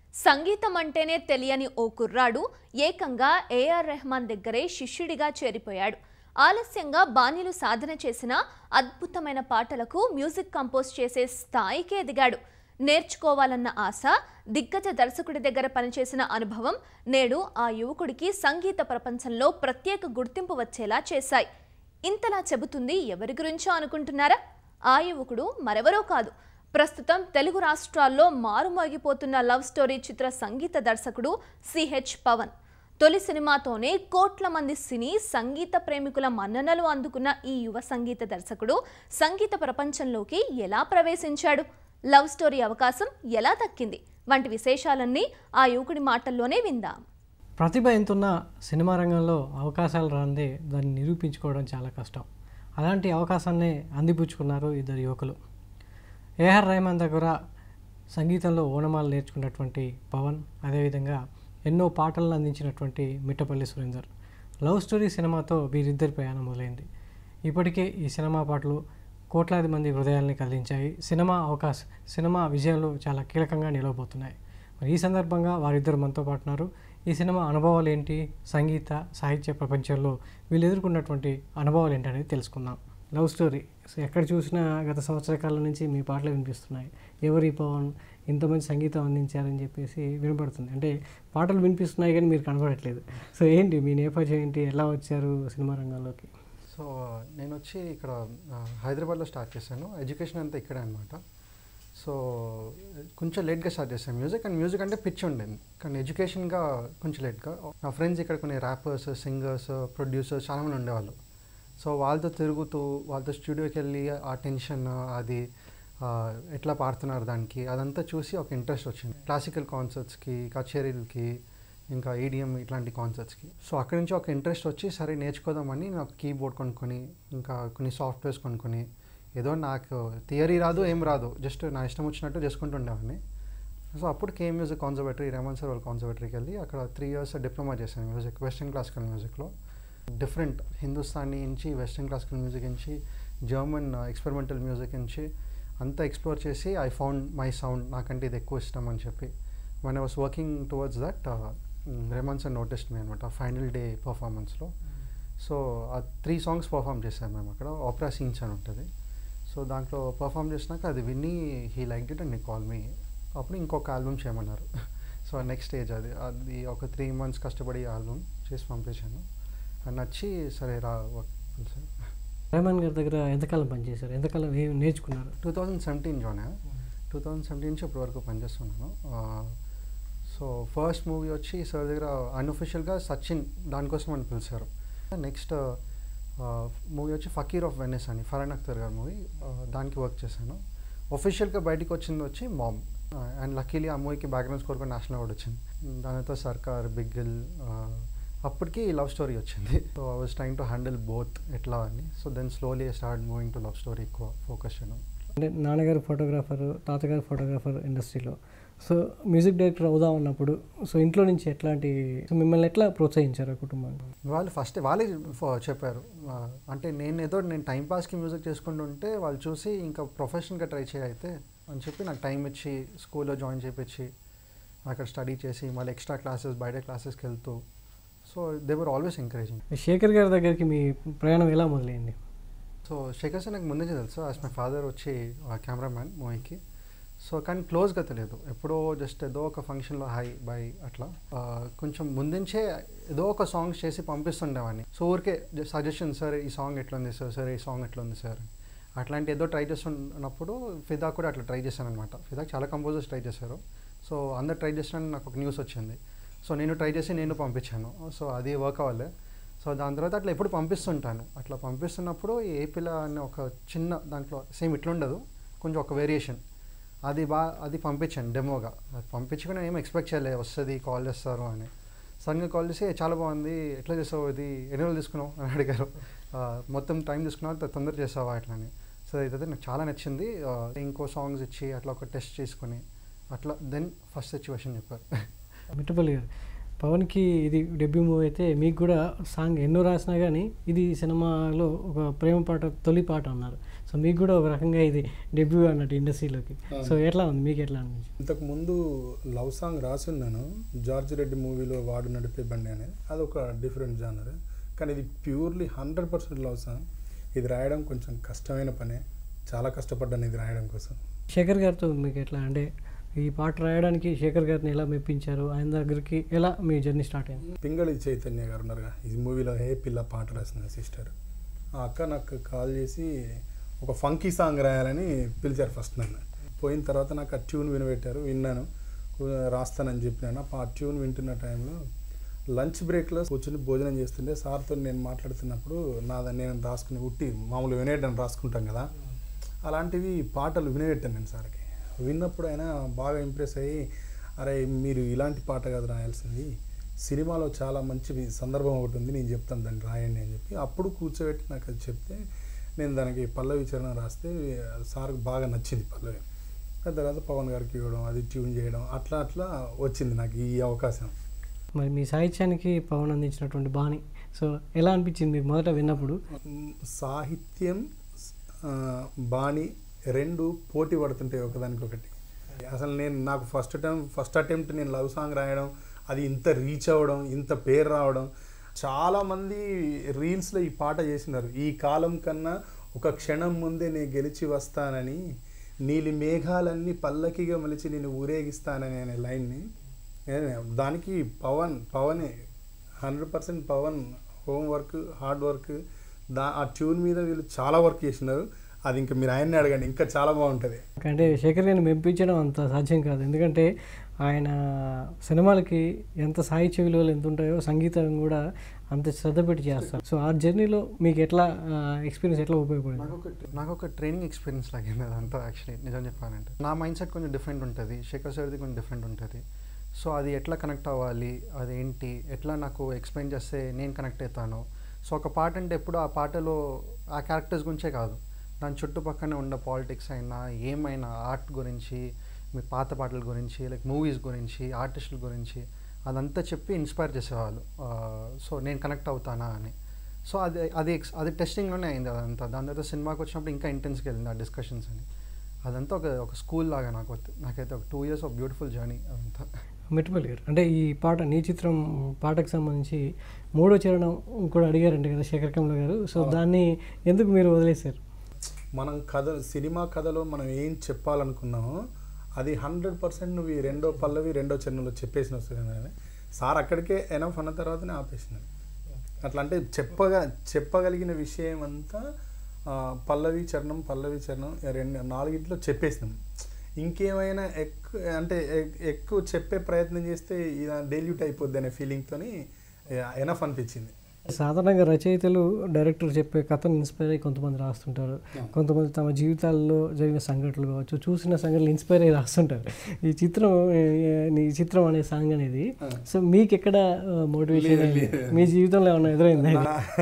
సంగీతం అంటేనే తెలియని ఓ కుర్రాడు ఏకంగా ఏఆర్ రెహమాన్ దగ్గరే శిష్యుడిగా చేరిపోయాడు ఆలస్యంగా బాణీలు సాధన చేసిన అద్భుతమైన పాటలకు మ్యూజిక్ కంపోజ్ చేసే స్థాయికి ఎదిగాడు నేర్చుకోవాలన్న ఆశ దిగ్గజ దర్శకుడి దగ్గర పనిచేసిన అనుభవం నేడు ఆ యువకుడికి సంగీత ప్రపంచంలో ప్రత్యేక గుర్తింపు వచ్చేలా చేశాయి ఇంతలా చెబుతుంది ఎవరి గురించో అనుకుంటున్నారా ఆ యువకుడు మరెవరో కాదు ప్రస్తుతం తెలుగు రాష్ట్రాల్లో మారుమోగిపోతున్న లవ్ స్టోరీ చిత్ర సంగీత దర్శకుడు సిహెచ్ పవన్ తొలి సినిమాతోనే కోట్ల మంది సినీ సంగీత ప్రేమికుల మన్ననలు అందుకున్న ఈ యువ సంగీత దర్శకుడు సంగీత ప్రపంచంలోకి ఎలా ప్రవేశించాడు లవ్ స్టోరీ అవకాశం ఎలా దక్కింది వంటి విశేషాలన్నీ ఆ యువకుడి మాటల్లోనే విందాం ప్రతిభ ఎంతున్నా సినిమా రంగంలో అవకాశాలు రాందే దాన్ని నిరూపించుకోవడం చాలా కష్టం అలాంటి అవకాశాన్ని అందిపుచ్చుకున్నారు ఇద్దరు యువకులు ఏఆర్ రెహమాన్ దగ్గర సంగీతంలో ఓనమాలు నేర్చుకున్నటువంటి పవన్ అదేవిధంగా ఎన్నో పాటలను అందించినటువంటి మిట్టపల్లి సురేందర్ లవ్ స్టోరీ సినిమాతో వీరిద్దరి ప్రయాణం మొదలైంది ఇప్పటికే ఈ సినిమా పాటలు కోట్లాది మంది హృదయాల్ని కదిలించాయి సినిమా అవకాశం సినిమా విజయంలో చాలా కీలకంగా నిలవబోతున్నాయి మరి ఈ సందర్భంగా వారిద్దరు మనతో పాటున్నారు ఈ సినిమా అనుభవాలు ఏంటి సంగీత సాహిత్య ప్రపంచంలో వీళ్ళు ఎదుర్కొన్నటువంటి అనుభవాలు ఏంటి అనేది తెలుసుకుందాం లవ్ స్టోరీ సో ఎక్కడ చూసినా గత సంవత్సర కాలం నుంచి మీ పాటలు వినిపిస్తున్నాయి ఎవరి పవన్ ఇంతమంది సంగీతం అందించారని చెప్పేసి వినపడుతుంది అంటే పాటలు వినిపిస్తున్నాయి కానీ మీరు కనబడట్లేదు సో ఏంటి మీ నేపథ్యం ఏంటి ఎలా వచ్చారు సినిమా రంగంలోకి సో నేను వచ్చి ఇక్కడ ఆ, హైదరాబాద్లో స్టార్ట్ చేశాను ఎడ్యుకేషన్ అంతా ఇక్కడే అనమాట సో కొంచెం లేట్గా స్టార్ట్ చేశాను మ్యూజిక్ అండ్ మ్యూజిక్ అంటే పిచ్ ఉండేది కానీ ఎడ్యుకేషన్గా కొంచెం లేట్గా నా ఫ్రెండ్స్ ఇక్కడ కొన్ని ర్యాపర్స్ సింగర్స్ ప్రొడ్యూసర్స్ చాలామంది ఉండేవాళ్ళు సో వాళ్ళతో తిరుగుతూ వాళ్ళతో స్టూడియోకి వెళ్ళి ఆ టెన్షన్ అది ఆ, ఎట్లా పాడుతున్నారు దానికి అదంతా చూసి ఒక ఇంట్రెస్ట్ వచ్చింది క్లాసికల్ కాన్సర్ట్స్కి కచేరీలకి ఇంకా ఈడిఎం ఇట్లాంటి కాన్సర్ట్స్కి సో అక్కడి నుంచి ఒక ఇంట్రెస్ట్ వచ్చి సరే నేర్చుకోదామని నాకు కీబోర్డ్ కొనుక్కొని ఇంకా కొన్ని సాఫ్ట్వేర్స్ కొనుక్కొని ఏదో నాకు థియరీ రాదు ఏం రాదు జస్ట్ నా ఇష్టం వచ్చినట్టు చేసుకుంటుండేవాడిని సో అప్పుడు కే మ్యూజిక్ కాన్సర్వేటరీ రెమన్ సార్ వాళ్ళ కాన్సర్వేటరీకి వెళ్ళి అక్కడ త్రీ ఇయర్స్ డిప్లొమా చేశాను మ్యూజిక్ వెస్టర్న్ క్లాసికల్ మ్యూజిక్లో డిఫరెంట్ హిందుస్థానీ నుంచి వెస్టర్న్ క్లాసికల్ మ్యూజిక్ నుంచి జర్మన్ ఎక్స్పెరిమెంటల్ మ్యూజిక్ నుంచి అంతా ఎక్స్ప్లోర్ చేసి ఐ ఫౌండ్ మై సౌండ్ నాకంటే ఇది ఎక్కువ ఇష్టం అని చెప్పి when I was working towards that Rahman and noticed me అనమాట ఫైనల్ డే పర్ఫార్మెన్స్లో so uh three songs perform చేశాను మేము అక్కడ ఆపరా సీన్స్ అని ఉంటుంది సో దాంట్లో పర్ఫామ్ చేసినాక అది విని he like it and he call me అప్పుడు ఇంకొక ఆల్బమ్ చేయమన్నారు సో నెక్స్ట్ స్టేజ్ అది అది ఒక త్రీ మంత్స్ కష్టపడి ఆల్బమ్ చేసి పంపించాను అది నచ్చి సరే రా వర్క్ సార్ రెహమాన్ గారి దగ్గర ఎంతకాలం పనిచేశారు ఎంతకాలం ఏం నేర్చుకున్నారు two thousand seventeen join two thousand seventeen నుంచి ఇప్పటి వరకు పనిచేస్తున్నాను సో ఫస్ట్ మూవీ వచ్చి సార్ దగ్గర అన్అఫిషియల్గా సచిన్ దానికోసం అని పిలిచారు నెక్స్ట్ మూవీ వచ్చి ఫకీర్ ఆఫ్ వెనెస్ అని ఫరాన్ అఖ్తర్ గారి మూవీ దానికి వర్క్ చేశాను ఒఫిషియల్గా బయటికి వచ్చింది వచ్చి మామ్ అండ్ లక్కీలీ ఆ మూవీకి బ్యాక్గ్రౌండ్ స్కోర్ కూడా నేషనల్ అవార్డు వచ్చింది దానితో సర్కార్ బిగ్గిల్ అప్పటికి లవ్ స్టోరీ వచ్చింది so I was trying to handle both ఎట్లా అని so then slowly start moving to love story ఎక్కువ ఫోకస్ చేయడం అంటే నాన్నగారు ఫోటోగ్రాఫర్ తాతగారు ఫోటోగ్రాఫర్ ఇండస్ట్రీలో సో మ్యూజిక్ డైరెక్టర్ అవుదాం అన్నప్పుడు సో ఇంట్లో నుంచి ఎట్లాంటి సో మిమ్మల్ని ఎట్లా ప్రోత్సహించారు ఆ కుటుంబాన్ని వాళ్ళు ఫస్ట్ వాళ్ళే ఫ- చెప్పారు ఆ, అంటే నేను ఏదో నేను టైం పాస్కి మ్యూజిక్ చేసుకుంటుంటే వాళ్ళు చూసి ఇంకా ప్రొఫెషన్గా ట్రై చేయైతే అని చెప్పి నాకు టైం ఇచ్చి స్కూల్లో జాయిన్ చేయించి అక్కడ స్టడీ చేసి మళ్ళీ ఎక్స్ట్రా క్లాసెస్ బయట క్లాసెస్కి వెళ్తూ so they were always encouraging Shekhar గారి దగ్గరికి మీ ప్రయాణం ఎలా మొదలైంది సో శేఖర్ సార్ నాకు ముందే తెలుసు యాజ్ మై ఫాదర్ వచ్చి కెమెరామ్యాన్ మూవీకి సో కానీ క్లోజ్గా తెలియదు ఎప్పుడో జస్ట్ ఏదో ఒక ఫంక్షన్లో హై బై అట్లా ఆ, కొంచెం ముందుంచే ఏదో ఒక సాంగ్స్ చేసి పంపిస్తుండేవాడిని సో ఊరికే సజెషన్ సార్ ఈ సాంగ్ ఎట్లుంది సార్ సార్ ఈ సాంగ్ ఎట్లుంది సార్ అట్లాంటి ఏదో ట్రై చేస్తున్నప్పుడు ఫిదా కూడా అట్లా ట్రై చేశాను అనమాట ఫిదా చాలా కంపోజర్స్ ట్రై చేశారు సో అందరు ట్రై చేసిన నాకు ఒక న్యూస్ వచ్చింది సో నేను ట్రై చేసి నేను పంపించాను సో అది వర్క్ అవ్వలే సో దాని తర్వాత అట్లా ఎప్పుడు పంపిస్తుంటాను అట్లా పంపిస్తున్నప్పుడు ఏ పిల్ల అనే ఒక చిన్న దాంట్లో సేమ్ ఇట్లుండదు కొంచెం ఒక వేరియేషన్ అది బా అది పంపించాను డెమోగా అది పంపించుకుని నేను ఏం ఎక్స్పెక్ట్ చేయలేదు వస్తుంది కాల్ చేస్తారు అని సడన్గా కాల్ చేసి "ఏ, చాలా బాగుంది ఎట్లా చేసావు ఇది ఎన్ని రోజులు తీసుకున్నావు అని అడిగారు "ఆ, మొత్తం టైం తీసుకున్నావు త- తొందర చేసావా అట్లా అని సో ఇదైతే నాకు చాలా నచ్చింది ఆ, ఇంకో సాంగ్స్ ఇచ్చి అట్లా ఒక టెస్ట్ చేసుకొని అట్లా దెన్ ఫస్ట్ సిచ్యువేషన్ చెప్పారు మిట్టపల్లి గారు పవన్కి ఇది డెబ్యూ మూవీ అయితే మీకు కూడా సాంగ్ ఎన్నో రాసినా కానీ ఇది సినిమాలో ఒక ప్రేమ పాట తొలి పాట అన్నారు సో మీకు కూడా ఒక రకంగా ఇది డెబ్యూ అన్నట్టు ఇండస్ట్రీలోకి సో ఎట్లా ఉంది మీకు ఎట్లా అనిపించింది ఇంతకు ముందు లవ్ సాంగ్ రాసున్నాను జార్జ్ రెడ్డి మూవీలో వాడు నడిపే బండి అనేది అదొక డిఫరెంట్ జానర్ కానీ ఇది purely hundred percent love song ఇది రాయడం కొంచెం కష్టమైన పనే చాలా కష్టపడ్డాను ఇది రాయడం కోసం శేఖర్ గారితో మీకు ఎట్లా అంటే ఈ పాట రాయడానికి శేఖర్ గారిని ఎలా మెప్పించారు ఆయన దగ్గరికి ఎలా మీ జర్నీ స్టార్ట్ అయింది పింగళి చైతన్య గారు ఉన్నారుగా ఈ మూవీలో హే పిల్ల పాట రాసిన సిస్టర్ ఆ అక్క నాకు కాల్ చేసి ఒక ఫంకీ సాంగ్ రాయాలని పిలిచారు ఫస్ట్ నన్ను పోయిన తర్వాత నాకు ఆ ట్యూన్ వినబెట్టారు విన్నాను రాస్తానని చెప్పినాను ఆ ట్యూన్ వింటున్న టైంలో లంచ్ బ్రేక్లో కూర్చొని భోజనం చేస్తుంటే సార్తో నేను మాట్లాడుతున్నప్పుడు నాదని నేను రాసుకుని ఉట్టి మామూలు వినేయడం రాసుకుంటాం కదా అలాంటివి పాటలు వినేయట్టాను నేను సార్కి విన్నప్పుడు ఆయన బాగా ఇంప్రెస్ అయ్యి అరే మీరు ఇలాంటి పాట కాదు రాయాల్సింది సినిమాలో చాలా మంచి సందర్భం ఒకటి ఉంది నేను చెప్తాను దాన్ని రాయండి అని చెప్పి అప్పుడు కూర్చోబెట్టి నాకు అది చెప్తే నేను దానికి పల్లవి చరణం రాస్తే సార్కి బాగా నచ్చింది పల్లవి ఆ తర్వాత పవన్ గారికి ఇవ్వడం అది ట్యూన్ చేయడం అట్లా అట్లా వచ్చింది నాకు ఈ అవకాశం మరి మీ సాహిత్యానికి పవన్ అందించినటువంటి బాణి సో ఎలా అనిపించింది మీకు మొదట విన్నప్పుడు మ్, సాహిత్యం ఆ, బాణి రెండు పోటీ పడుతుంటాయి ఒకదానికొకటి అసలు నేను నాకు ఫస్ట్ టైం ఫస్ట్ అటెంప్ట్ నేను లవ్ సాంగ్ రాయడం అది ఇంత రీచ్ అవ్వడం ఇంత పేరు రావడం చాలామంది రీల్స్లో ఈ పాట చేసినారు ఈ కాలం కన్నా ఒక క్షణం ముందే నేను గెలిచి వస్తానని నీలి మేఘాలన్నీ పల్లకిగా మలిచి నేను ఊరేగిస్తానని అనే లైన్ని ఏ- దానికి పవన్ పవనే hundred percent Pavan homework hard work దా ఆ ట్యూన్ మీద వీళ్ళు చాలా వర్క్ చేసినారు అది ఇంకా మీరు ఆయన్ని అడగండి ఇంకా చాలా బాగుంటుంది అంటే శేఖర్ గారిని మెప్పించడం అంత సాధ్యం కాదు ఎందుకంటే ఆయన సినిమాలకి ఎంత సాహిత్య విలువలు ఎంత ఉంటాయో సంగీతం కూడా అంత శ్రద్ధ పెట్టి చేస్తారు సో ఆ జర్నీలో మీకు ఎట్లా ఎక్స్పీరియన్స్ ఎట్లా ఉపయోగపడింది నాకు ఒక నాకు ఒక ట్రైనింగ్ ఎక్స్పీరియన్స్ లాగింది అదంతా యాక్చువల్లీ నిజం చెప్పాలంటే నా మైండ్ సెట్ కొంచెం డిఫరెంట్ ఉంటుంది శేఖర్ సార్ది కొంచెం డిఫరెంట్ ఉంటుంది సో అది ఎట్లా కనెక్ట్ అవ్వాలి అదేంటి ఎట్లా నాకు ఎక్స్ప్లెయిన్ చేస్తే నేను కనెక్ట్ అవుతాను సో ఒక పాట అంటే ఎప్పుడు ఆ పాటలో ఆ క్యారెక్టర్స్ గురించే కాదు దాని చుట్టుపక్కనే ఉన్న పాలిటిక్స్ అయినా ఏమైనా ఆర్ట్ గురించి మీ పాత పాటల గురించి లైక్ మూవీస్ గురించి ఆర్టిస్టుల గురించి అదంతా చెప్పి ఇన్స్పైర్ చేసేవాళ్ళు సో నేను కనెక్ట్ అవుతానా అని సో అది అది ex- అది టెస్టింగ్లోనే అయింది అదంతా దాని తర్వాత సినిమాకి వచ్చినప్పుడు ఇంకా ఇంటెన్స్కి వెళ్ళింది ఆ డిస్కషన్స్ అని అదంతా ఒక ఒక స్కూల్ లాగా నాకు నాకైతే ఒక two years of beautiful journey అదంతా మెట్టుపల్లి గారు అంటే ఈ పాట నీ చిత్రం పాటకు సంబంధించి మూడో చరణం కూడా అడిగారంట కదా శేఖర్ కమల గారు సో దాన్ని ఎందుకు మీరు వదిలేశారు మనం కథ సినిమా కథలో మనం ఏం చెప్పాలనుకున్నామో అది హండ్రెడ్ పర్సెంట్ నువ్వు ఈ రెండో పల్లవి రెండో చరణంలో చెప్పేసిన వస్తుంది సార్ అక్కడికే ఎనఫ్ అన్న తర్వాతనే ఆపేసినాను అట్లా అంటే చెప్పగా చెప్పగలిగిన విషయం అంతా ఆ, పల్లవి చరణం పల్లవి చరణం ఈ రెండు నాలుగింట్లో చెప్పేసినాం ఇంకేమైనా ఎక్కువ అంటే ఎక్- ఎక్కువ చెప్పే ప్రయత్నం చేస్తే ఇది డైల్యూట్ అయిపోద్ది అనే ఫీలింగ్తోని ఎనఫ్ అనిపించింది సాధారణంగా రచయితలు డైరెక్టర్ చెప్పే కథను ఇన్స్పైర్ అయ్యి కొంతమంది రాస్తుంటారు కొంతమంది తమ జీవితాల్లో జరిగిన సంఘటనలు కావచ్చు చూసిన సంఘటనలు ఇన్స్పైర్ అయ్యి రాస్తుంటారు ఈ చిత్రం ఏ, నీ చిత్రం అనే సాంగ్ అనేది సో మీకు ఎక్కడ మోటివేషన్ లేదు, లేదు. మీ జీవితంలో ఏమైనా ఎదురైందా ఇది? నా-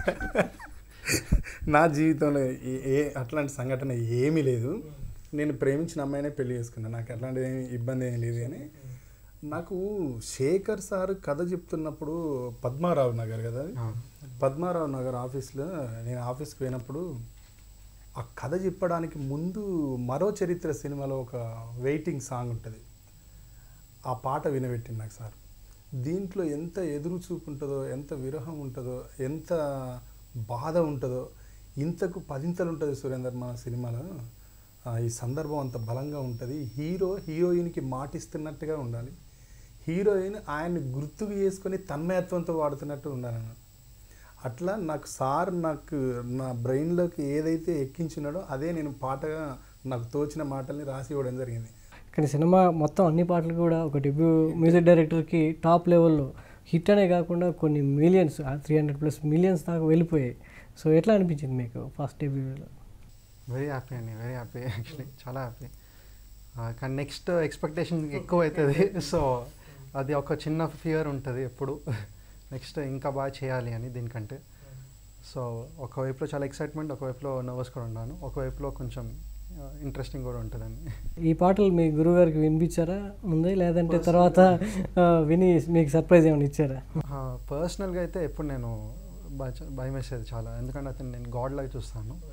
నా జీవితంలో ఏ- ఏ అట్లాంటి సంఘటన ఏమీ లేదు నేను ప్రేమించిన అమ్మాయినే పెళ్లి చేసుకున్నాను నాకు అట్లాంటి ఏమీ ఇబ్బంది ఏం లేదు కానీ నాకు శేఖర్ సార్ కథ చెప్తున్నప్పుడు పద్మారావు నగర్ కదా అది? పద్మారావు నగర్ ఆఫీస్లో నేను ఆఫీస్కి పోయినప్పుడు ఆ కథ చెప్పడానికి ముందు మరో చరిత్ర సినిమాలో ఒక వెయిటింగ్ సాంగ్ ఉంటుంది ఆ పాట వినబెట్టింది నాకు సార్ దీంట్లో ఎంత ఎదురు చూపు ఉంటుందో ఎంత విరహం ఉంటుందో ఎంత బాధ ఉంటుందో ఇంతకు పదింతలు ఉంటుంది సురేందర్ మన సినిమాలో ఆ, ఈ సందర్భం అంత బలంగా ఉంటుంది హీరో హీరోయిన్కి మాటిస్తున్నట్టుగా ఉండాలి హీరోయిన్ ఆయన్ని గుర్తుకు చేసుకొని తన్మయత్వంతో వాడుతున్నట్టు ఉండాలన్న అట్లా నాకు సార్ నాకు నా బ్రెయిన్లోకి ఏదైతే ఎక్కించినాడో అదే నేను పాటగా నాకు తోచిన మాటల్ని రాసి ఇవ్వడం జరిగింది కానీ సినిమా మొత్తం అన్ని పాటలు కూడా ఒక డెబ్యూ మ్యూజిక్ డైరెక్టర్కి టాప్ లెవెల్లో హిట్ అనే కాకుండా కొన్ని millions three hundred plus millions దాకా వెళ్ళిపోయాయి సో ఎట్లా అనిపించింది మీకు ఫస్ట్ డెబ్యూలో వెరీ హ్యాపీ అండి వెరీ హ్యాపీ యాక్చువల్లీ చాలా హ్యాపీ కానీ నెక్స్ట్ ఎక్స్పెక్టేషన్ ఎక్కువ అవుతుంది సో అది ఒక చిన్న ఫియర్ ఉంటుంది ఎప్పుడు నెక్స్ట్ ఇంకా బాగా చేయాలి అని దీనికంటే సో ఒకవైపులో చాలా ఎక్సైట్మెంట్ ఒకవైపులో నర్వస్ కూడా ఉన్నాను ఒకవైపులో కొంచెం ఇంట్రెస్టింగ్ కూడా ఉంటుందండి ఈ పాటలు మీ గురువుగారికి వినిపించారా ముందే లేదంటే తర్వాత ఆ, విని మీకు సర్ప్రైజ్ ఏమైనా ఇచ్చారా పర్సనల్గా అయితే ఎప్పుడు నేను భయ భయం వేసేది చాలా ఎందుకంటే అతను నేను గాడ్ లాగా చూస్తాను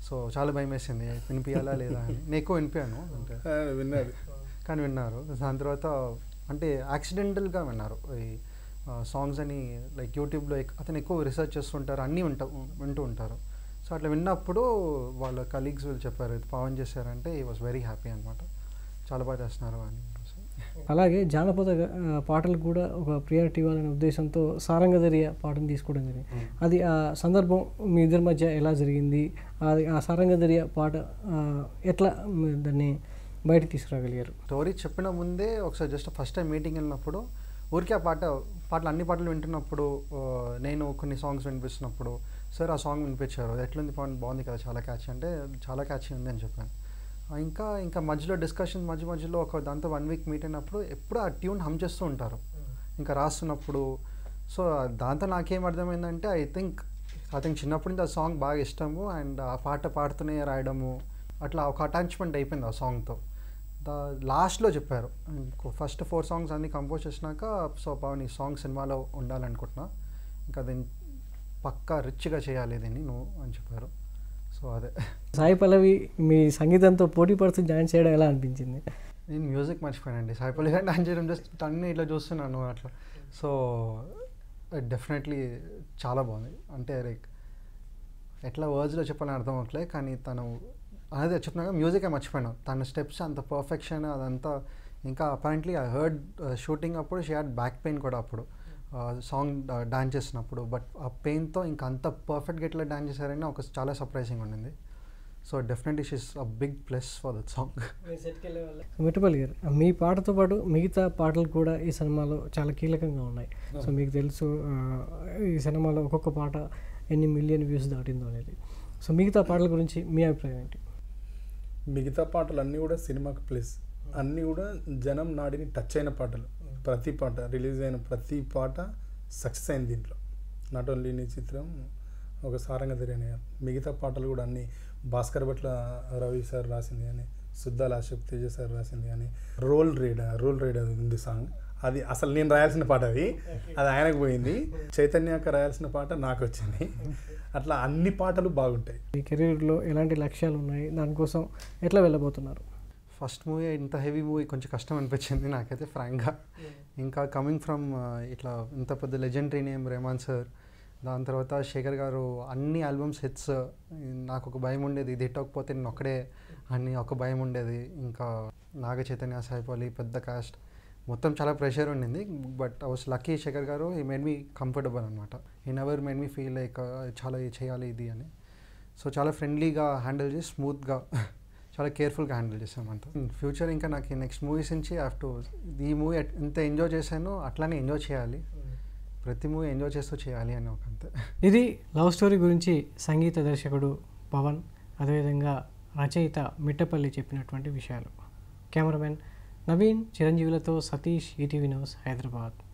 సో చాలా భయం వేసింది వినిపించాలా లేదా అని నేను ఎక్కువ వినిపాను అంటే ఆ, విన్నది కానీ విన్నారు దాని తర్వాత అంటే యాక్సిడెంటల్గా విన్నారు ఈ సాంగ్స్ అని లైక్ యూట్యూబ్లో ఎక్- అతను ఎక్కువ రీసెర్చ్ చేస్తుంటారు అన్నీ ఉంటా వింటూ ఉంటారు సో అట్లా విన్నప్పుడు వాళ్ళ కలీగ్స్ వీళ్ళు చెప్పారు ఇది పవన్ చేశారంటే ఈ వాజ్ వెరీ హ్యాపీ అనమాట చాలా బాగా చేస్తున్నారు అని అలాగే జానపద ఆ, పాటలకు కూడా ఒక ప్రియారిటీ ఇవ్వాలనే ఉద్దేశంతో సారంగధరియ పాటను తీసుకోవడం జరిగింది అది ఆ సందర్భం మీ ఇద్దరి మధ్య ఎలా జరిగింది అది ఆ సారంగధరియ పాట ఆ, ఎట్లా మీరు దాన్ని బయటకు తీసుకురాగలిగారు స్టోరీ చెప్పిన ముందే ఒకసారి జస్ట్ ఫస్ట్ టైం మీటింగ్ వెళ్ళినప్పుడు ఊరికే ఆ పాట పాటలు అన్ని పాటలు వింటున్నప్పుడు ఆ, నేను కొన్ని సాంగ్స్ వినిపిస్తున్నప్పుడు సార్ ఆ సాంగ్ వినిపించారు ఎట్లుంది పవన్ బాగుంది కదా చాలా క్యాచ్ అంటే చాలా క్యాచ్ ఉంది అని చెప్పాను ఆ, ఇంకా ఇంకా మధ్యలో డిస్కషన్ మధ్య మధ్యలో ఒక దాంతో వన్ వీక్ మీట్ అయినప్పుడు ఎప్పుడు ఆ ట్యూన్ హమ్ చేస్తూ ఉంటారు ఇంకా రాస్తున్నప్పుడు సో దాంతో నాకేం అర్థమైందంటే ఐ థింక్ ఐ థింక్ చిన్నప్పటి నుంచి ఆ సాంగ్ బాగా ఇష్టము అండ్ ఆ పాట పాడుతూనే రాయడము అట్లా ఒక అటాచ్మెంట్ అయిపోయింది ఆ సాంగ్తో దా లాస్ట్లో చెప్పారు ఫస్ట్ ఫోర్ సాంగ్స్ అన్ని కంపోజ్ చేసినాక సో పవన్ ఈ సాంగ్ సినిమాలో ఉండాలనుకుంటున్నా ఇంకా దీన్ని పక్కా రిచ్గా చేయాలి దీన్ని నువ్వు అని చెప్పారు సో అదే సాయి పల్లవి మీ సంగీతంతో పోటీ పడుతూ జాయిన్ చేయడం ఎలా అనిపించింది నేను మ్యూజిక్ మర్చిపోయానండి సాయిపల్లి గారు డాన్స్ చేయడం జస్ట్ అన్నీ ఇట్లా చూస్తున్నాను అట్లా సో డెఫినెట్లీ చాలా బాగుంది అంటే లైక్ ఎట్లా వర్డ్స్లో చెప్పాలని అర్థం అవట్లే కానీ తను అదే చెప్తున్నాక మ్యూజికే మర్చిపోయాను తన స్టెప్స్ అంత పర్ఫెక్షన్ అదంతా ఇంకా అపారెంట్లీ ఐ హర్డ్ షూటింగ్ అప్పుడు షీ హ్యాడ్ బ్యాక్ పెయిన్ కూడా అప్పుడు సాంగ్ డాన్స్ చేసినప్పుడు బట్ ఆ పెయిన్తో ఇంకా అంత పర్ఫెక్ట్గా ఎట్లా డాన్స్ చేశారని ఒక చాలా సర్ప్రైజింగ్ ఉండింది so definitely she's a big plus for that song Mittapalli garu మీ పాటతో పాటు మిగతా పాటలు కూడా ఈ సినిమాలో చాలా కీలకంగా ఉన్నాయి సో మీకు తెలుసు ఆ, ఈ సినిమాలో ఒక్కొక్క పాట ఎన్ని మిలియన్ వ్యూస్ దాటిందో అనేది సో మిగతా పాటల గురించి మీ అభిప్రాయం ఏంటి మిగతా పాటలు అన్నీ కూడా సినిమాకి ప్లస్ అన్నీ కూడా జనం నాడిని టచ్ అయిన పాటలు ప్రతి పాట రిలీజ్ అయిన ప్రతి పాట సక్సెస్ అయింది దీంట్లో నాట్ ఓన్లీ నీ చిత్రం ఒక సారంగధరి అనే మిగతా పాటలు కూడా అన్ని భాస్కర్ భట్ల రవి సార్ రాసింది అని సుద్దాల అశోక్ తేజ సార్ రాసింది అని రోల్ రీడ్ రోల్ రీడ్ అది ఉంది సాంగ్ అది అసలు నేను రాయాల్సిన పాట అది అది ఆయనకు పోయింది చైతన్యక రాయాల్సిన పాట నాకు వచ్చింది అట్లా అన్ని పాటలు బాగుంటాయి మీ కెరీర్లో ఎలాంటి లక్ష్యాలు ఉన్నాయి దానికోసం ఎట్లా వెళ్ళబోతున్నారు ఫస్ట్ మూవీ ఇంత హెవీ మూవీ కొంచెం కష్టం అనిపించింది నాకైతే ఫ్రాంక్గా ఇంకా కమింగ్ ఫ్రమ్ ఇట్లా ఇంత పెద్ద లెజెండరీ నేమ్ రెహమాన్ సార్ దాని తర్వాత శేఖర్ గారు అన్ని ఆల్బమ్స్ హిట్స్ నాకు ఒక భయం ఉండేది ఇది హిట్ అవ్వకపోతే నేను ఒక్కడే అని ఒక భయం ఉండేది ఇంకా నాగ చైతన్య సాయిపల్లి పెద్ద కాస్ట్ మొత్తం చాలా ప్రెషర్ ఉండింది but I was lucky Shekhar garu he made me comfortable అనమాట he never made me feel like చాలా ఇది చేయాలి ఇది అని సో చాలా ఫ్రెండ్లీగా హ్యాండిల్ చేసి స్మూత్గా చాలా కేర్ఫుల్గా హ్యాండిల్ చేసామంట ఫ్యూచర్ ఇంకా నాకు నెక్స్ట్ మూవీస్ నుంచి హ్యావ్ టు ఈ మూవీ ఎంత ఎంజాయ్ చేశానో అట్లానే ఎంజాయ్ చేయాలి ప్రతి మూవీ ఎంజాయ్ చేస్తూ చేయాలి అని ఒక అంతే ఇది లవ్ స్టోరీ గురించి సంగీత దర్శకుడు పవన్ అదేవిధంగా రచయిత మిట్టపల్లి చెప్పినటువంటి విషయాలు కెమెరామెన్ నవీన్ చిరంజీవులతో సతీష్ ఈటీవీ న్యూస్ హైదరాబాద్